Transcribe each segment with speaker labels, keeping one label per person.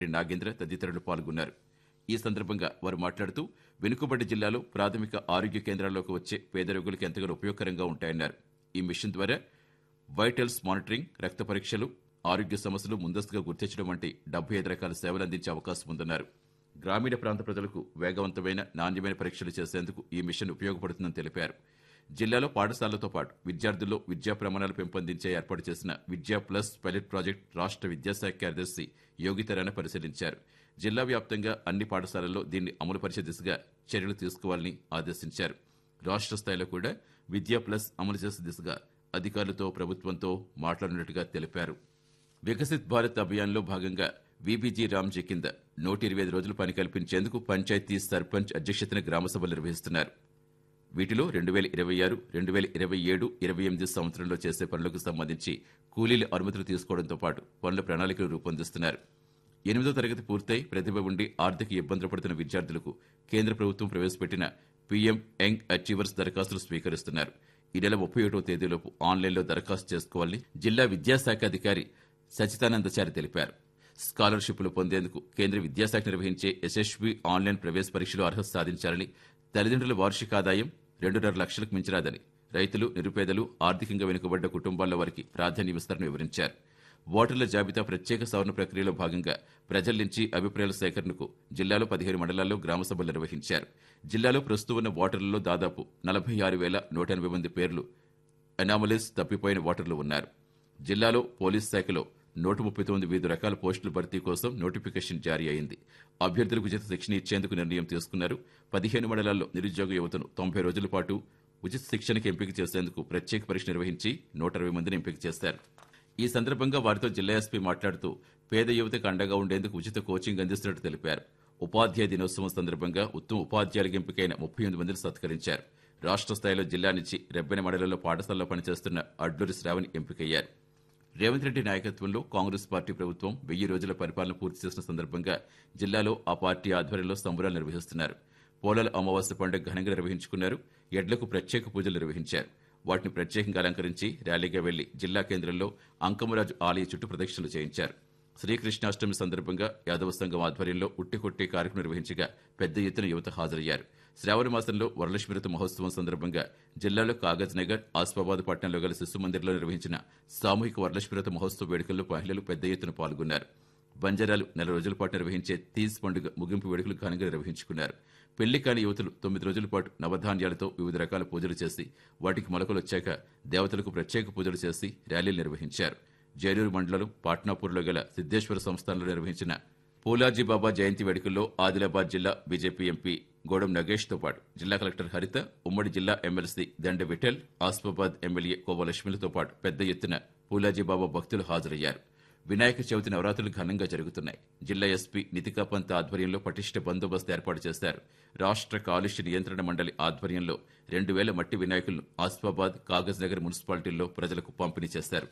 Speaker 1: నాగేంద్ర తదితరులు పాల్గొన్నారు ఈ సందర్భంగా వారు మాట్లాడుతూ వెనుకబడ్డ జిల్లాలో ప్రాథమిక ఆరోగ్య కేంద్రాల్లోకి వచ్చే పేద రోగులకు ఎంతగానో ఉపయోగకరంగా ఉంటాయన్నారు ఈ మిషన్ ద్వారా వైటల్స్ మానిటరింగ్ రక్త పరీక్షలు ఆరోగ్య సమస్యలు ముందస్తుగా గుర్తించడం వంటి డెబ్బై ఐదు రకాల సేవలు అందించే అవకాశం ఉందన్నారు గ్రామీణ ప్రాంత ప్రజలకు వేగవంతమైన నాణ్యమైన పరీక్షలు చేసేందుకు ఈ మిషన్ ఉపయోగపడుతుందని తెలిపారు జిల్లాలో పాఠశాలలతో పాటు విద్యార్థుల్లో విద్యా ప్రమాణాలు పెంపొందించే ఏర్పాటు చేసిన విద్యా ప్లస్ పైలట్ ప్రాజెక్ట్ రాష్ట్ర విద్యాశాఖ కార్యదర్శి యోగితరాన పరిశీలించారు జిల్లా వ్యాప్తంగా అన్ని పాఠశాలల్లో దీన్ని అమలు పరిచే దిశగా చర్యలు తీసుకోవాలని ఆదేశించారు రాష్ట్ర స్థాయిలో కూడా విద్యా ప్లస్ అమలు చేసే దిశగా అధికారులతో ప్రభుత్వంతో మాట్లాడినట్టుగా తెలిపారు వికసిత్ భారత్ అభియాన్లో భాగంగా వీబీజీ రామ్జీ కింద నూట ఇరవై ఐదు రోజులు పని కల్పించేందుకు పంచాయతీ సర్పంచ్ అధ్యక్షతన గ్రామ సభలు నిర్వహిస్తున్నారు వీటిలో రెండు వేల ఇరవై ఆరు రెండు వేల ఇరవై ఏడు ఇరవై ఎనిమిది సంవత్సరంలో చేసే పనులకు సంబంధించి కూలీల అనుమతులు తీసుకోవడంతో పాటు పనుల ప్రణాళికలు రూపొందిస్తున్నారు ఎనిమిదో తరగతి పూర్తయి ప్రతిభ ఉండి ఆర్థిక ఇబ్బందులు పడుతున్న విద్యార్థులకు కేంద్ర ప్రభుత్వం ప్రవేశపెట్టిన పీఎం యంగ్ అచీవర్స్ దరఖాస్తులు స్వీకరిస్తున్నారు ఈ నెల ముప్పై ఒకటో తేదీలోపు ఆన్లైన్లో దరఖాస్తు చేసుకోవాలని జిల్లా విద్యాశాఖ అధికారి సచితానందచారి తెలిపారు స్కాలర్షిప్లు పొందేందుకు కేంద్ర విద్యాశాఖ నిర్వహించే యశస్వి ఆన్లైన్ ప్రవేశ పరీక్షలో అర్హత సాధించాలని తల్లిదండ్రుల వార్షిక ఆదాయం రెండున్నర లక్షలకు మించరాదని రైతులు నిరుపేదలు ఆర్థికంగా వెనుకబడ్డ కుటుంబాల వారికి ప్రాధాన్యమిస్తారని వివరించారు ఓటర్ల జాబితా ప్రత్యేక సవరణ ప్రక్రియలో భాగంగా ప్రజల నుంచి అభిప్రాయాల సేకరణకు జిల్లాలో పదిహేను మండలాల్లో గ్రామ సభలు నిర్వహించారు జిల్లాలో ప్రస్తుతం ఉన్న ఓటర్లలో దాదాపు నలభై ఆరు వేల నూట ఎనభై మంది పేర్లు అనామలీస్ తప్పిపోయిన ఓటర్లు ఉన్నారు జిల్లాలో పోలీస్ శాఖలో నూట ముప్పై తొమ్మిది వివిధ రకాల పోస్టుల భర్తీ కోసం నోటిఫికేషన్ జారీ అయింది అభ్యర్థులకు ఉచిత శిక్షణ ఇచ్చేందుకు నిర్ణయం తీసుకున్నారు పదిహేను మండలాల్లో నిరుద్యోగ యువతను తొంభై రోజుల పాటు ఉచిత శిక్షణకి ఎంపిక చేసేందుకు ప్రత్యేక పరీక్ష నిర్వహించి నూట అరవై మందిని ఎంపిక చేశారు ఈ సందర్భంగా వారితో జిల్లా ఎస్పీ మాట్లాడుతూ పేద యువతకు అండగా ఉండేందుకు ఉచిత కోచింగ్ అందిస్తున్నట్టు తెలిపారు ఉపాధ్యాయ దినోత్సవం సందర్భంగా ఉత్తమ ఉపాధ్యాయులకు ఎంపికైన ముప్పై ఎనిమిది మందిని సత్కరించారు రాష్ట్ర స్థాయిలో జిల్లా నుంచి రెబ్బెన మండలంలో పాఠశాలలో పనిచేస్తున్న అడ్లూరి శ్రావణి ఎంపికయ్యారు రేవంత్ రెడ్డి నాయకత్వంలో కాంగ్రెస్ పార్టీ ప్రభుత్వం వెయ్యి రోజుల పరిపాలన పూర్తి చేసిన సందర్భంగా జిల్లాలో ఆ పార్టీ ఆధ్వర్యంలో సంబరాలు నిర్వహిస్తున్నారు పోలాల అమావాస్య పండుగ ఘనంగా నిర్వహించుకున్నారు ఎడ్లకు ప్రత్యేక పూజలు నిర్వహించారు వాటిని ప్రత్యేకంగా అలంకరించి ర్యాలీగా వెళ్లి జిల్లా కేంద్రంలో అంకమరాజు ఆలయ చుట్టూ ప్రదక్షిణలు చేయించారు శ్రీకృష్ణాష్టమి సందర్భంగా యాదవ సంఘం ఆధ్వర్యంలో ఉట్టికొట్టే కార్యక్రమం నిర్వహించగా పెద్ద ఎత్తున యువత హాజరయ్యారు శ్రావణ మాసంలో వరలక్ష్మి వ్రత మహోత్సవం సందర్భంగా జిల్లాలో కాగజ్ నగర్ ఆస్ఫాబాద్ పట్టణంలో గల శిశు మందిర్లో నిర్వహించిన సామూహిక వరలక్ష్మి వ్రత మహోత్సవ వేడుకల్లో మహిళలు పెద్ద ఎత్తున పాల్గొన్నారు బంజారాలు నెల రోజుల పాటు నిర్వహించే తీజ్ పండుగ ముగింపు వేడుకలు ఘనంగా నిర్వహించుకున్నారు పెళ్లి కాని యువతులు తొమ్మిది రోజుల పాటు నవధాన్యాలతో వివిధ రకాల పూజలు చేసి వాటికి మొలకలు వచ్చాక దేవతలకు ప్రత్యేక పూజలు చేసి ర్యాలీలు నిర్వహించారు జైనూరు మండలం పాట్నాపూర్లో గల సిద్దేశ్వర సంస్థానంలో నిర్వహించిన పూలాజీ బాబా జయంతి వేడుకల్లో ఆదిలాబాద్ జిల్లా బీజేపీ ఎంపీ గోడం నగేష్తో పాటు జిల్లా కలెక్టర్ హరిత ఉమ్మడి జిల్లా ఎమ్మెల్సీ దండ విఠల్ ఆస్ఫాబాద్ ఎమ్మెల్యే కోవలక్ష్మిలతో పాటు పెద్ద ఎత్తున పూలాజీ బాబా భక్తులు హాజరయ్యారు వినాయక చవితి నవరాత్రులు ఘనంగా జరుగుతున్నాయి జిల్లా ఎస్పీ నితికా పంత్ ఆధ్వర్యంలో పటిష్ట బందోబస్తు ఏర్పాటు చేశారు రాష్ట్ర కాలుష్య నియంత్రణ మండలి ఆధ్వర్యంలో రెండు వేల మట్టి వినాయకులను ఆస్ఫాబాద్ కాగజ్ నగర్ మున్సిపాలిటీల్లో ప్రజలకు పంపిణీ చేశారు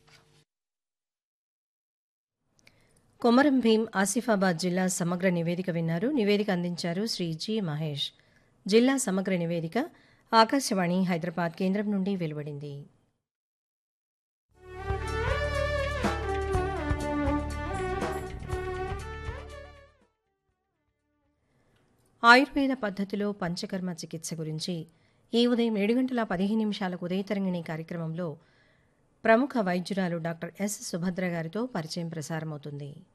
Speaker 2: కొమరం భీం ఆసిఫాబాద్ జిల్లా సమగ్ర నివేదిక విన్నారు నివేదిక అందించారు శ్రీ జి మహేష్ జిల్లా సమగ్ర నివేదిక ఆకాశవాణి హైదరాబాద్ కేంద్రం నుండి వెలువడింది ఆయుర్వేద పద్ధతిలో పంచకర్మ చికిత్స గురించి ఈ ఉదయం ఏడు గంటల పదిహేను నిమిషాలకు ఉదయతరంగిణి కార్యక్రమంలో ప్రముఖ వైద్యురాలు డాక్టర్ ఎస్ సుభద్ర గారితో పరిచయం ప్రసారమవుతుంది